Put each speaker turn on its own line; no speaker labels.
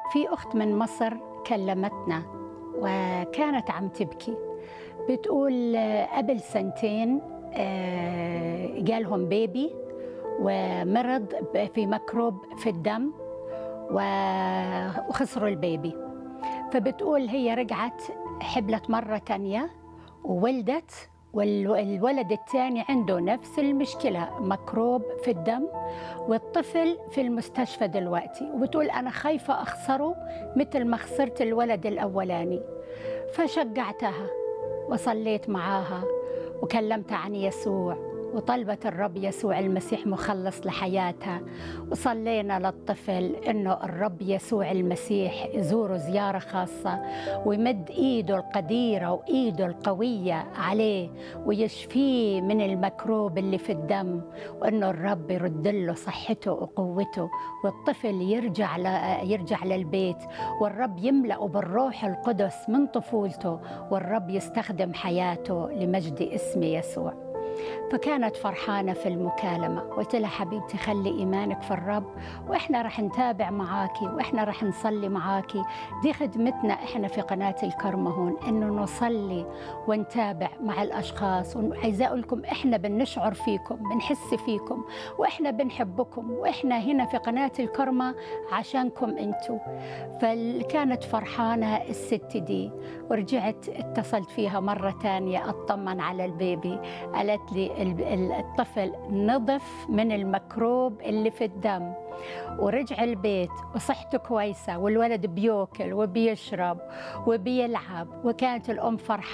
في أخت من مصر كلمتنا وكانت عم تبكي بتقول آه، قبل سنتين آه، جالهم بيبي ومرض ب- في ميكروب في الدم و- وخسروا البيبي فبتقول هي رجعت حبلت مرة تانية وولدت والولد الثاني عنده نفس المشكلة ميكروب في الدم والطفل في المستشفى دلوقتي وبتقول أنا خايفة أخسره مثل ما خسرت الولد الأولاني فشجعتها وصليت معاها وكلمتها عن يسوع وطلبت الرب يسوع المسيح مخلص لحياتها وصلينا للطفل انه الرب يسوع المسيح يزوره زياره خاصه ويمد ايده القديره وايده القويه عليه ويشفيه من المكروب اللي في الدم وانه الرب يرد له صحته وقوته والطفل يرجع ل... يرجع للبيت والرب يملأه بالروح القدس من طفولته والرب يستخدم حياته لمجد اسم يسوع فكانت فرحانة في المكالمة قلت لها حبيبتي خلي إيمانك في الرب وإحنا رح نتابع معاكي وإحنا رح نصلي معاكي دي خدمتنا إحنا في قناة الكرمة هون إنه نصلي ونتابع مع الأشخاص وعايزة أقول لكم إحنا بنشعر فيكم بنحس فيكم وإحنا بنحبكم وإحنا هنا في قناة الكرمة عشانكم أنتوا فكانت فرحانة الست دي ورجعت اتصلت فيها مرة تانية أطمن على البيبي قالت لي ال- ال- الطفل نظف من الميكروب اللي في الدم ورجع البيت وصحته كويسة والولد بيوكل وبيشرب وبيلعب وكانت الأم فرحانة